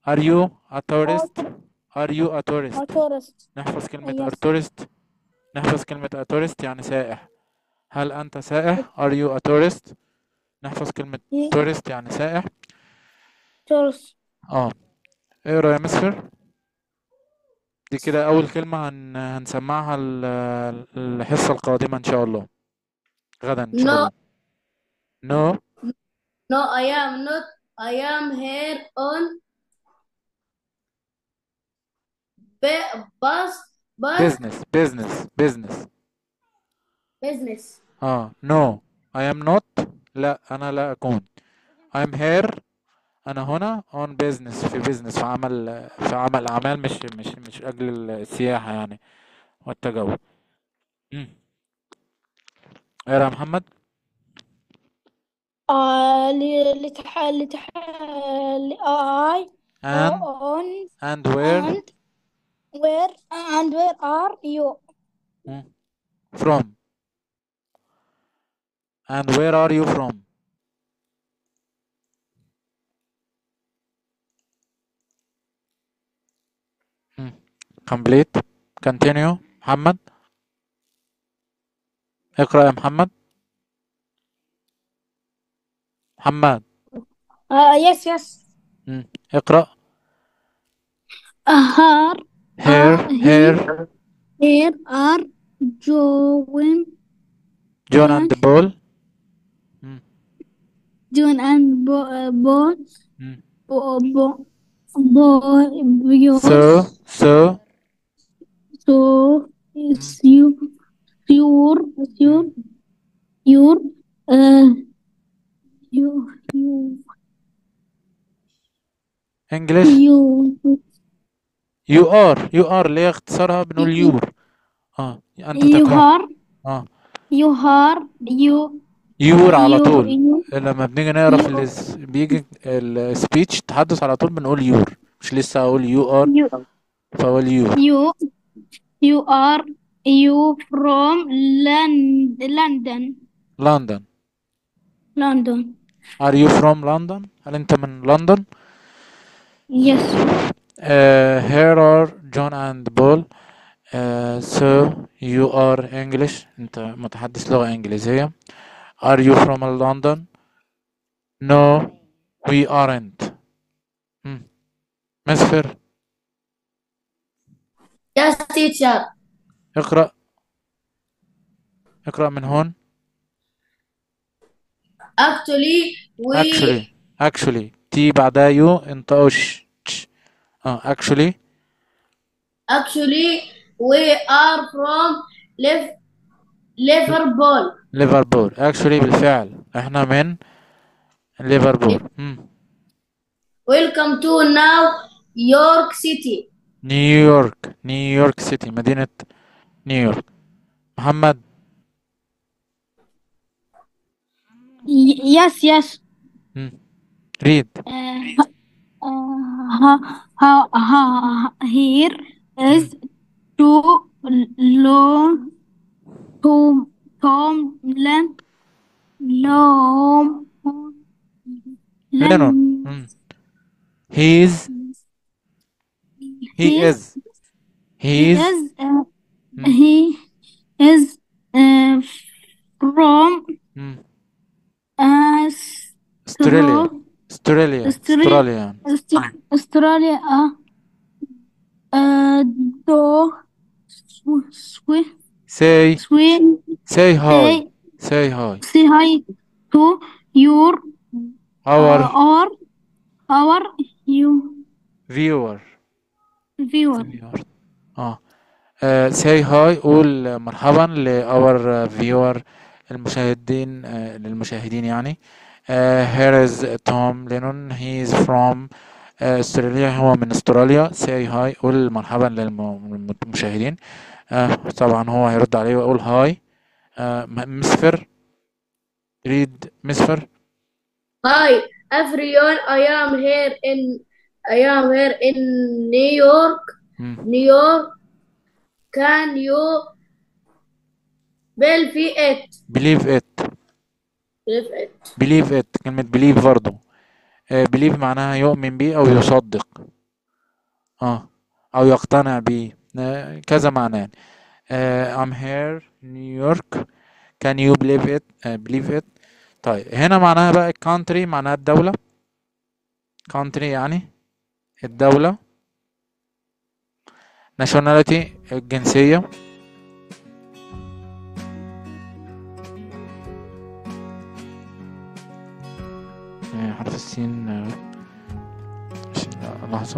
are you a tourist are you a tourist A tourist. نحفظ كلمة Yes. a tourist نحفظ كلمة a tourist يعني سائح هل أنت سائح are you a tourist نحفظ كلمة He tourist يعني سائح tourist. اه اقرا يا مسفر دي كده أول كلمة هن... هنسمعها ال- الحصة القادمة إن شاء الله غدا إن شاء No. الله no No, I am not. I am here on bu- bus bus business business business business. اه no I am not لا أنا لا أكون I'm here أنا هنا on business في business في عمل في عمل أعمال مش مش مش أجل السياحة يعني والتجول مم. اقرا يا محمد آه ل- لتح لتح ل- I and on and where and where and where are you? مم. from and where are you from مم. complete continue محمد اقرأ يا محمد محمد Uh, yes, yes. مم. اقرأ Uh, her, here uh, here here are Joan, John and the ball مم. John and Bo, uh, Bo, مم. Bo, Bo, Bo, yours. so so So it's you, your, your, your, uh, you, you, English you, you are you are اللي هي اختصارها بنقول يور اه انت you تكون are, اه you are, you, يور على you, طول you, لما بنيجي نقرا في you, الس- بيجي السبيتش التحدث على طول بنقول يور مش لسه اقول يو ار you, فاقول يور you, you are, you from Lon- London, لندن London. are you from London هل انت من لندن Yes. uh, here are John and Paul uh, so you are English انت متحدث لغة انجليزية are you from London no we aren't مم. مسفر Yes, teacher. اقرأ اقرأ من هون Actually, we actually actually تي بعدها يو انت اوش تش. اه actually actually we are from Liv Liverpool. ليفربول actually بالفعل احنا من ليفربول مم. Welcome to now York City. نيويورك نيويورك سيتي مدينة نيويورك محمد Y- yes, yes. مم. ريد Uh, uh, ha, ha, ha, here is two long Tom Tomlin long لينون مم. he is he He- is he he is is uh, مم. he is uh, from مم. uh, استراليا استراليا Australia. استراليا Aust- Australia uh, uh, do sw- sw- say swi- say hi say say hi say hi to your our uh, or our you viewer viewer viewer اه آه، say hi قول مرحبا ل our viewer المشاهدين آه، للمشاهدين يعني آه، here is Tom Lennon he is from آه، استراليا هو من استراليا say hi قول مرحبا للم- للمشاهدين آه، طبعا هو هيرد عليه ويقول هاي مسفر read مسفر Hi everyone, I am here in I am here in New York. مم. New York. Can you believe it? believe it Believe it. believe it كلمة believe برضو آه، believe معناها يؤمن بيه أو يصدق اه او يقتنع بيه آه، كذا معنى يعني آه، I'm here New York can you believe it آه، believe it طيب هنا معناها بقى country معناها الدولة country يعني الدولة nationality الجنسية آه، حرف السين آه، مش- لا، لحظة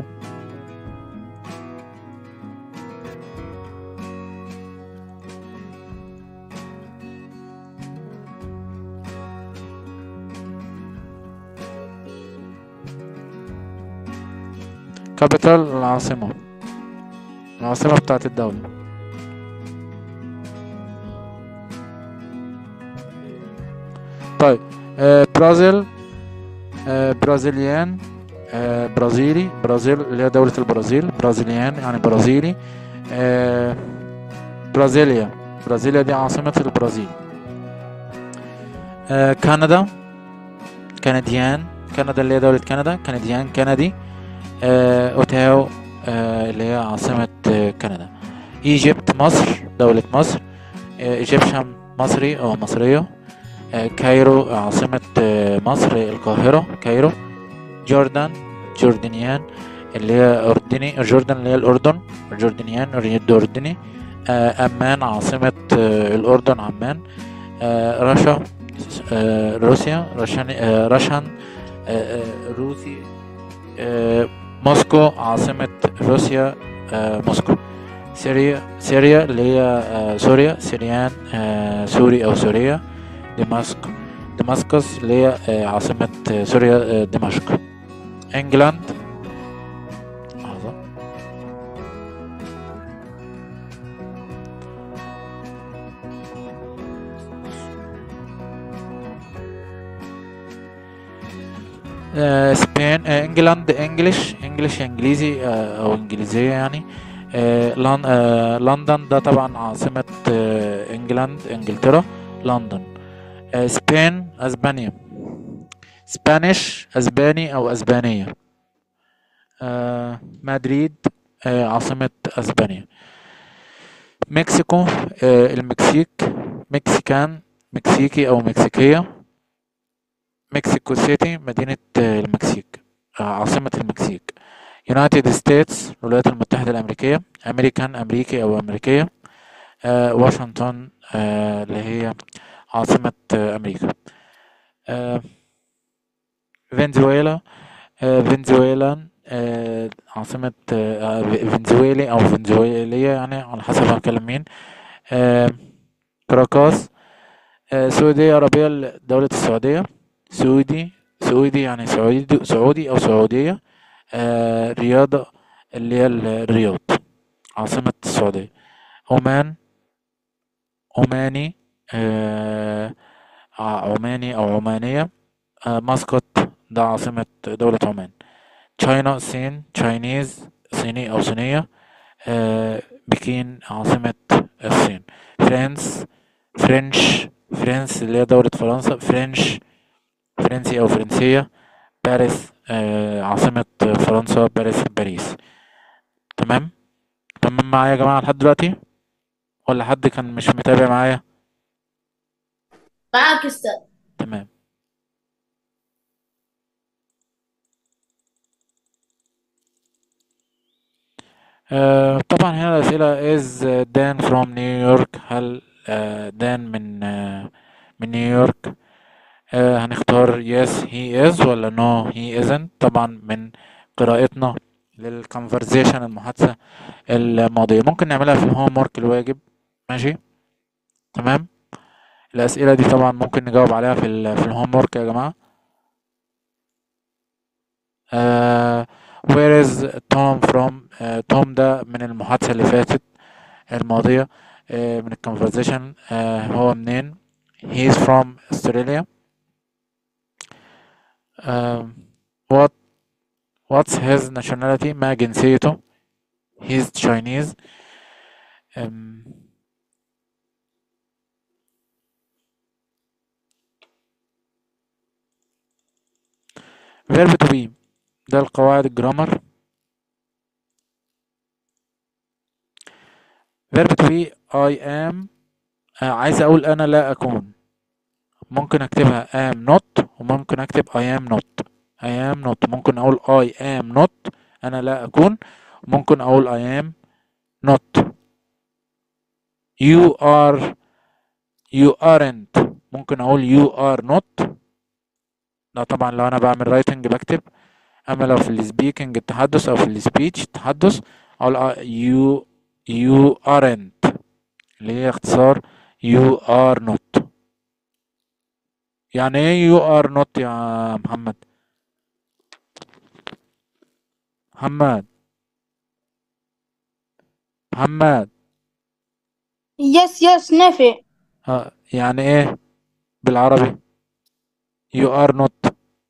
capital العاصمة العاصمة بتاعت الدولة طيب آه برازيل آه برازيليان آه برازيلي برازيل اللي هي دولة البرازيل برازيليان يعني برازيلي آه برازيليا برازيليا دي عاصمة البرازيل آه كندا كنديان كندا اللي هي دولة كندا كنديان كندي آه اوتاو آه اللي هي عاصمة آه كندا ايجيبت مصر دولة مصر آه ايجيبشن مصري او مصرية آه كايرو عاصمة آه مصر القاهرة كايرو جوردان جوردانيان اللي هي أردني جوردان اللي هي الأردن الجوردانيان الأردني آه أمان عاصمة آه الأردن عمان آه رشا آه روسيا رشان آه رشان آه آه روسي آه موسكو عاصمة روسيا آه موسكو سوريا سوريا اللي هي آه سوريا سوريان آه سوري أو سوريا دمشق دمسكس اللي هي آه عاصمة آه سوريا آه دمشق انجلاند لحظة آه، سبين آه، انجلاند انجلش انجلش انجليزي آه، او انجليزية يعني آه، لن- آه، لندن ده طبعا عاصمة آه، انجلاند انجلترا لندن آه، سبين اسبانيا سبانيش اسباني او اسبانية آه، مدريد آه، عاصمة اسبانيا مكسيكو آه، المكسيك مكسيكان مكسيكي او مكسيكية مكسيكو سيتي مدينة آه، المكسيك آه، عاصمة المكسيك يونايتد ستيتس الولايات المتحدة الأمريكية أمريكان أمريكي أو أمريكية آه، واشنطن آه، اللي هي عاصمة آه، أمريكا آه، فنزويلا آه، فنزويلا آه، عاصمة آه، فنزويلي أو فنزويلية يعني على حسب هنتكلم مين آه، كراكاس آه، سعودية عربية دولة السعودية سعودي سعودي يعني سعودي سعودي أو سعودية آه، رياضة اللي هي الرياض عاصمة السعودية عمان عماني آه، ع- عماني أو عمانية آه، مسقط ده عاصمة دولة عمان تشاينا الصين تشاينيز صيني أو صينية آه، بكين عاصمة الصين فرنس فرنش فرنس اللي هي دولة فرنسا فرنش فرنسي أو فرنسية باريس آه، عاصمة فرنسا باريس باريس تمام تمام معايا يا جماعة لحد دلوقتي ولا حد كان مش متابع معايا معاك استاذ تمام آه، طبعا هنا الأسئلة is Dan from New York هل آه، دان من آه، من نيويورك آه، هنختار yes he is ولا no he isn't طبعا من قراءتنا للconversation المحادثة الماضية ممكن نعملها في الهوم ورك الواجب ماشي تمام الأسئلة دي طبعا ممكن نجاوب عليها في ال في الهوم ورك يا جماعة آه where is Tom from آه توم ده من المحادثة اللي فاتت الماضية آه من الكونفرزيشن آه هو منين he is from Australia آه what what's his nationality ما جنسيته he's Chinese um, verb to be ده القواعد الجرامر verb to be I am آه عايز اقول انا لا اكون ممكن اكتبها am not وممكن اكتب I am not I am not ممكن اقول I am not انا لا اكون ممكن اقول I am not you are you aren't ممكن اقول you are not لا طبعا لو انا بعمل رايتنج بكتب اما لو في السبيكنج التحدث او في السبيتش التحدث اقول آه you you aren't اللي هي اختصار you are not يعني ايه you are not يا محمد محمد محمد يس يس نافع ها يعني ايه بالعربي you are not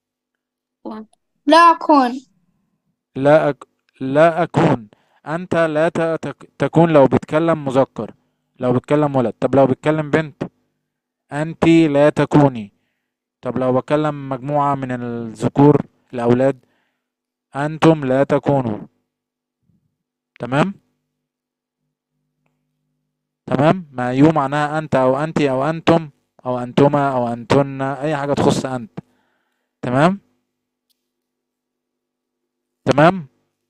لا أكون لا أك... لا أكون أنت لا ت... تك- تكون لو بتكلم مذكر لو بتكلم ولد طب لو بتكلم بنت أنت لا تكوني طب لو بكلم مجموعة من الذكور الأولاد أنتم لا تكونوا تمام تمام ما يو معناها أنت أو أنت أو أنتم أو أنتما أو أنتن أي حاجة تخص أنت تمام تمام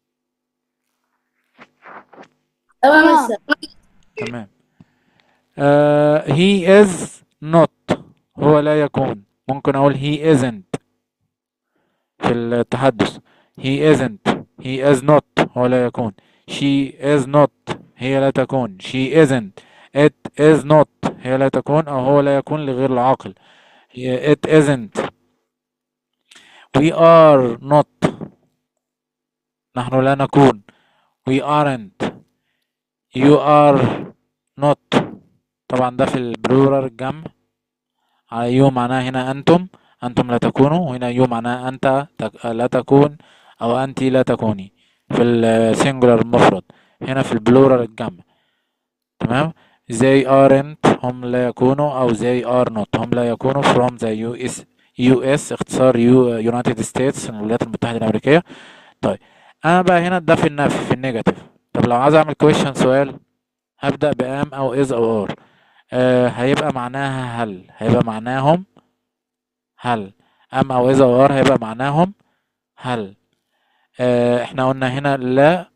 تمام تمام. هسه تمام uh, he is not هو لا يكون ممكن أقول he isn't في التحدث he isn't he is not هو لا يكون she is not هي لا تكون she isn't it is not هي لا تكون أو هو لا يكون لغير العاقل it isn't we are not نحن لا نكون we aren't you are not طبعا ده في البلورال الجمع على يو معناها هنا أنتم أنتم لا تكونوا وهنا يو معناها أنت تك... لا تكون أو أنت لا تكوني في السنجولار المفرد هنا في البلورال الجمع تمام they aren't هم لا يكونوا أو they are not هم لا يكونوا from the US US اختصار يو United States الولايات المتحدة الأمريكية طيب أنا بقى هنا ده في النفي في النيجاتيف طب لو عايز أعمل question سؤال هبدأ بام أو is أو are آه هيبقى معناها هل هيبقى معناهم هل أم أو إذا أو are هيبقى معناهم هل آه احنا قلنا هنا لا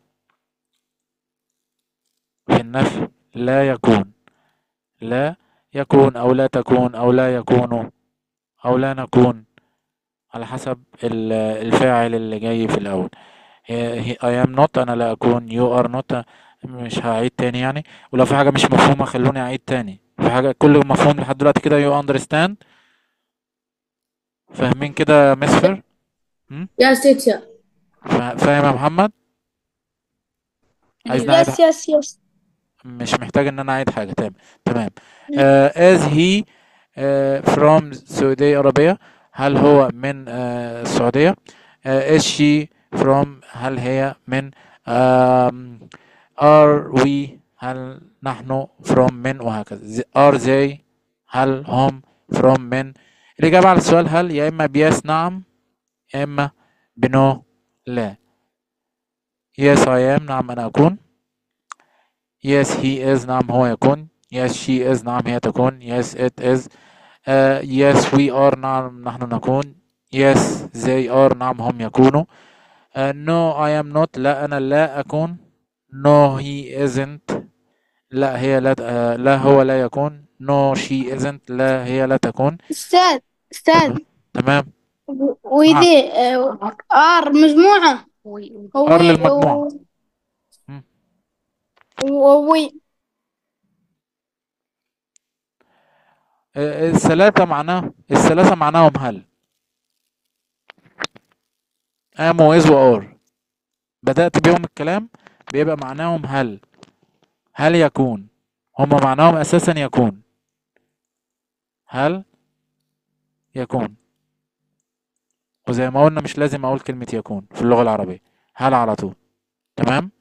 في النفي لا يكون لا يكون أو لا تكون أو لا يكون أو لا نكون على حسب ال- الفاعل اللي جاي في الأول هي- هي- I am not أنا لا أكون you are not مش هعيد تاني يعني ولو في حاجة مش مفهومة خلوني أعيد تاني في حاجة كل مفهوم لحد دلوقتي كده you understand فاهمين كده يا مسفر يا تيتشر فا- فاهم يا محمد عايز نعيد يس يس يس مش محتاج ان انا اعيد حاجة تمام تمام uh, as he uh, from سعودية عربية هل هو من uh, السعودية uh, is she from هل هي من um, are we هل نحن from من وهكذا are they هل هم from من الإجابة على السؤال هل يا إما بيس نعم يا إما بنو لا yes I am نعم أنا أكون yes he is نعم هو يكون yes she is نعم هي تكون yes it is uh, yes we are نعم نحن نكون yes they are نعم هم يكونوا uh, no I am not لا أنا لا أكون no he isn't لا هي لا uh, لا هو لا يكون no she isn't لا هي لا تكون أستاذ أستاذ تمام وذي آه، آر مجموعة هو R للمجموعة. مم. ووي آه، الثلاثة معناه الثلاثة معناهم هل am و is و are بدأت بيهم الكلام بيبقى معناهم هل هل يكون هما معناهم أساسا يكون هل يكون وزي ما قلنا مش لازم أقول كلمة يكون في اللغة العربية هل على طول تمام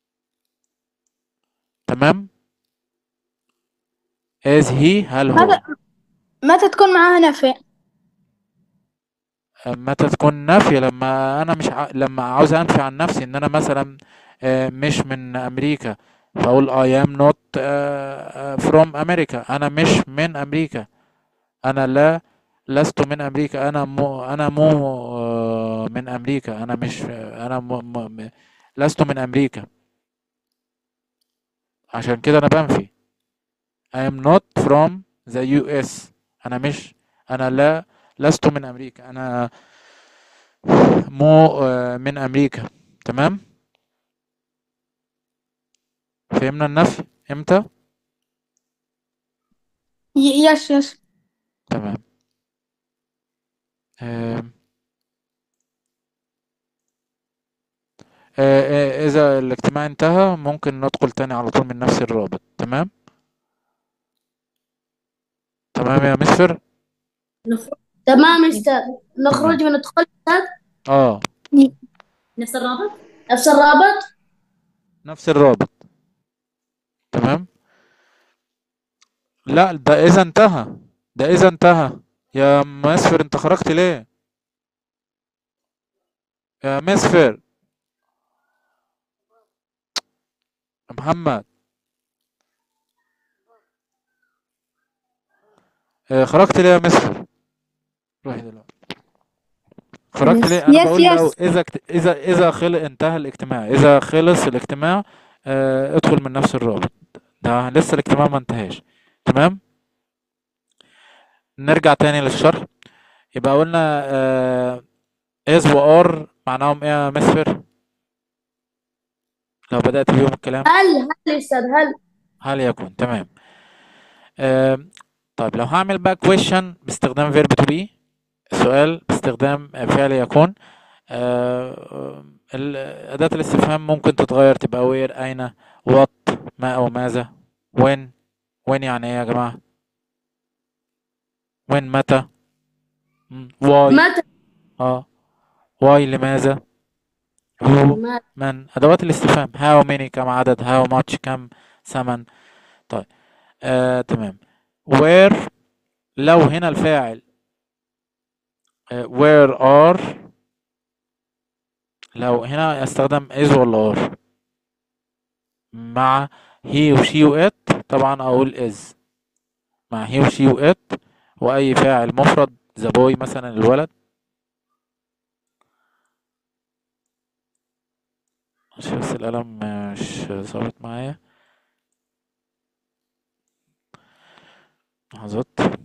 تمام is he هل هو هذا متى تكون معاها نفي متى تكون نافية لما أنا مش ع... لما عاوز أنفي عن نفسي إن أنا مثلا آه، مش من أمريكا فأقول I am not uh, from America أنا مش من أمريكا أنا لا لست من أمريكا أنا مو أنا مو آه، من أمريكا أنا مش أنا مو م- لست من أمريكا عشان كده أنا بنفي I am not from the US أنا مش أنا لا لست من أمريكا أنا مو آه، من أمريكا تمام فهمنا النفي إمتى يس يس تمام آم، آه، آه، إذا الاجتماع انتهى ممكن ندخل تاني على طول من نفس الرابط تمام تمام يا مستر نخرج تمام أستاذ نخرج وندخل أستاذ اه نفس الرابط نفس الرابط نفس الرابط تمام لا ده إذا انتهى ده إذا انتهى يا مسفر انت خرجت ليه يا مسفر يا محمد آه، خرجت ليه يا مسفر روحي دلوقتي خرجت ليه انا Yes, بقول yes. لو اذا اكت- اذا اذا خل انتهى الاجتماع اذا خلص الاجتماع آه، ادخل من نفس الرابط ده لسه الاجتماع ما انتهاش تمام نرجع تاني للشرح يبقى قلنا آه، is و are معناهم ايه يا مسفر لو بدأت بيهم الكلام هل هل أستاذ هل هل يكون تمام آم، طيب لو هعمل بقى question باستخدام verb to be سؤال باستخدام فعل يكون آه، ال- أداة الاستفهام ممكن تتغير تبقى where أين what ما أو ماذا when when يعني إيه يا جماعة when متى مم، why متى اه why لماذا who ما- من أدوات الاستفهام how many كم عدد how much كم ثمن طيب آه تمام where لو هنا الفاعل آه where are لو هنا استخدم is ولا are مع he و she و it طبعا أقول is مع he و she و it وأي فاعل مفرد the boy مثلا الولد عشان بس القلم مش ظابط معايا لحظات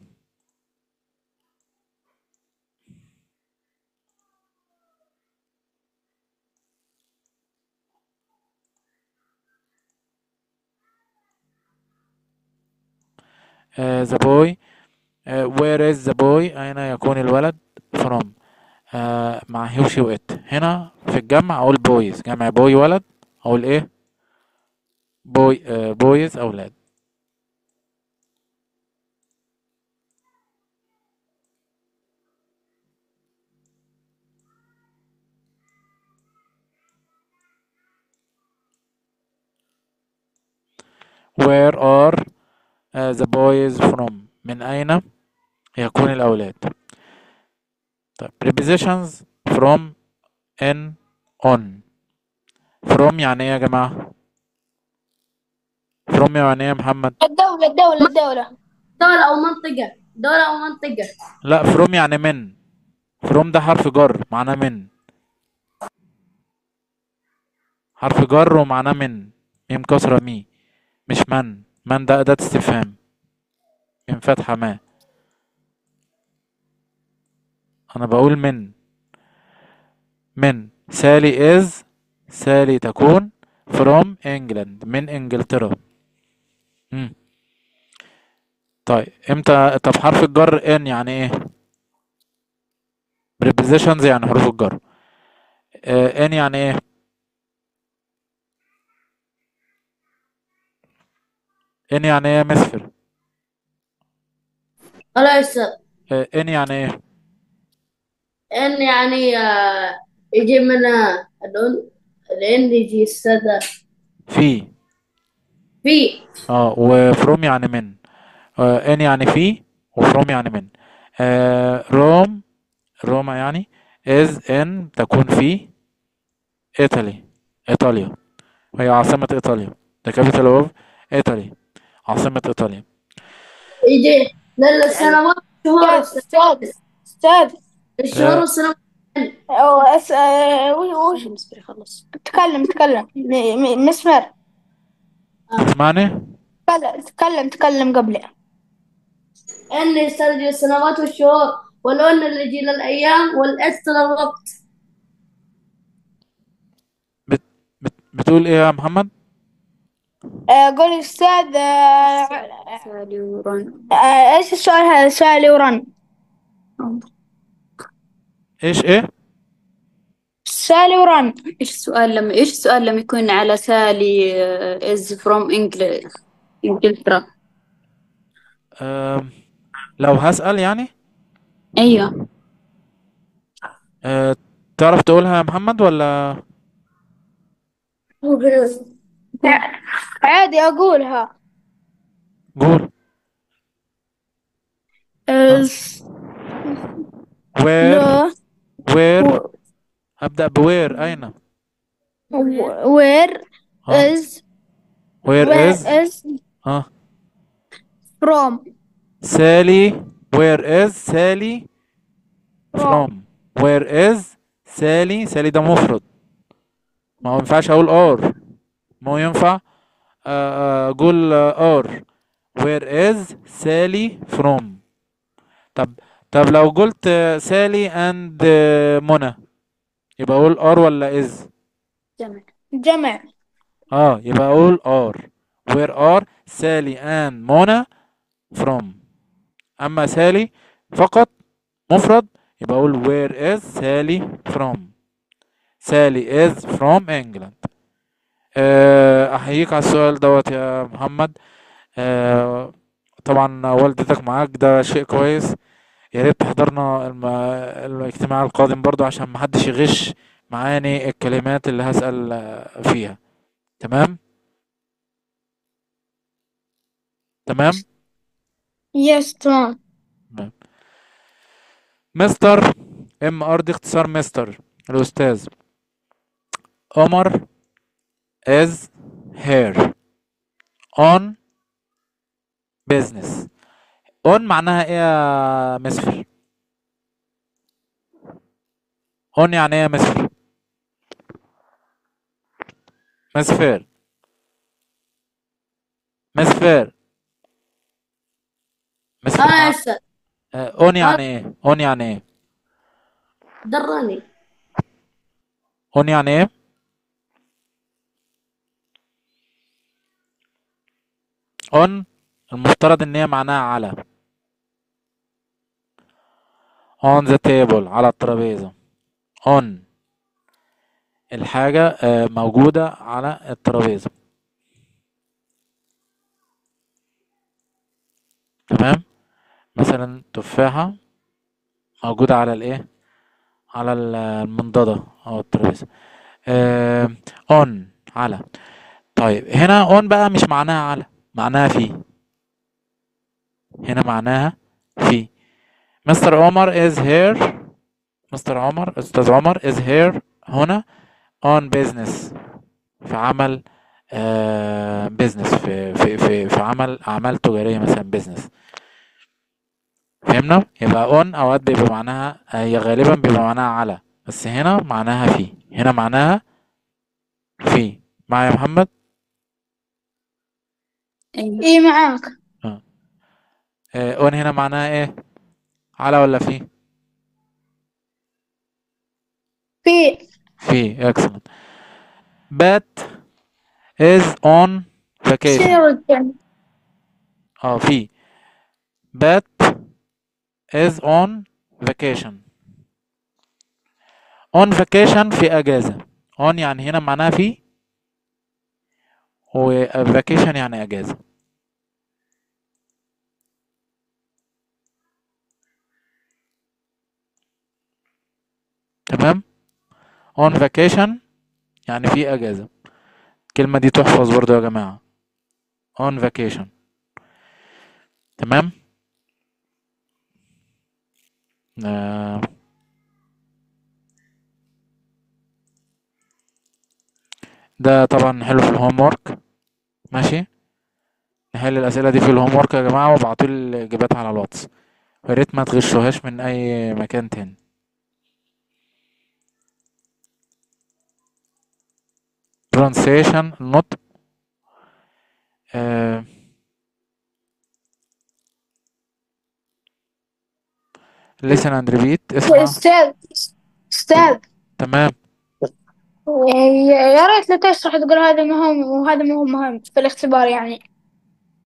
آه the boy آه where is the boy أين يكون الولد from آه مع he و she و it هنا في الجمع أقول boys جمع boy ولد أقول إيه boy آه boys أولاد where are uh, the boys from من أين يكون الأولاد طيب prepositions from in on from يعني إيه يا جماعة from يعني إيه يا محمد الدولة الدولة الدولة دولة أو منطقة دولة أو منطقة لا from يعني من from ده حرف جر معناه من حرف جر ومعناه من ميم كسرة مي مش من من ده أداة استفهام من فتحة ما أنا بقول من من سالي is سالي تكون from England من إنجلترا مم. طيب امتى طب حرف الجر ان يعني ايه prepositions يعني حروف الجر آه ان يعني ايه ان يعني ايه يا مسفر هلا يا أستاذ آه ان يعني ايه إن يعني آه، يجي من آه، اللون لأن يجي أستاذ في في اه وفروم يعني من آه ان يعني في وفروم يعني من آه روم روما يعني is in تكون في إيطالي إيطاليا وهي عاصمة إيطاليا the capital of ايطالي عاصمة ايطاليا يجي للسنوات شهور أستاذ أستاذ الشهور والسنوات أو أس... آه، وش وش اصبري خلص تكلم تكلم م- م- مسمر تسمعني تكلم تكلم تكلم قبلي ان يسترجع السنوات والشهور والأن اللي يجي للأيام والأس للوقت بت... بت... بتقول ايه يا محمد آه، قول أستاذ آه، سالي ورن آه، إيش السؤال هذا سالي ورن ايش ايه سالي ورن ايش السؤال لما ايش السؤال لما يكون على سالي از فروم انجلترا أم... لو هسأل يعني ايوه أه... تعرف تقولها يا محمد ولا عادي أقولها قول آه، وير لا وير أبدأ بوير أين where اه is وير where از is اه from سالي وير از سالي from from where is سالي سالي ده مفرد ما هو ينفعش اقول ار ما هو ينفع آه، آه، اقول ار where is سالي from طب طب لو قلت آه، سالي and آه، منى يبقى اقول ار ولا از جمع جمع اه يبقى اقول ار where are سالي and منى from اما سالي فقط مفرد يبقى اقول where is سالي from سالي is from England آه، احييك على السؤال دوت يا محمد آه، طبعا والدتك معاك ده شيء كويس يا ريت تحضرنا الم... الاجتماع القادم برضو عشان محدش يغش معاني الكلمات اللي هسأل آه، فيها تمام تمام yes تمام تمام مستر ام ار دي اختصار مستر الاستاذ عمر is here on business on معناها ايه يا مسفر on يعني ايه يا مسفر مسفر مسفر مسفر أنا مع... أسأل آه، on يعني ايه on يعني ايه درني on يعني ايه on المفترض ان هي معناها على on the table على الترابيزة on الحاجة آه، موجودة على الترابيزة تمام مثلا تفاحة موجودة على الايه على ال- المنضدة او الترابيزة آه، on على طيب هنا on بقى مش معناها على معناها في هنا معناها في مستر عمر is here مستر عمر استاذ عمر is here هنا on business في عمل آه business في في في في عمل اعمال تجاريه مثلا business فهمنا يبقى on اوقات بيبقى معناها هي غالبا بيبقى معناها على بس هنا معناها في هنا معناها في معايا يا محمد ايوه اي معاك آه on هنا معناها ايه على ولا في في في excellent Bat is on vacation شنو رجع اه في Bat is on vacation on vacation في اجازة on يعني هنا معناها في و vacation يعني اجازة تمام on vacation يعني في اجازة الكلمة دي تحفظ برضو يا جماعة on vacation تمام آه. ده طبعا حلو في الهوم ورك ماشي نحل الأسئلة دي في الهوم ورك يا جماعة وابعتوا لي الإجابات على الواتس ويا ريت ما تغشوهاش من أي مكان تاني pronunciation النطق آه listen and repeat اسمع أستاذ أستاذ تمام يا ريت لو تشرح تقول هذا مهم وهذا مو مهم في الاختبار يعني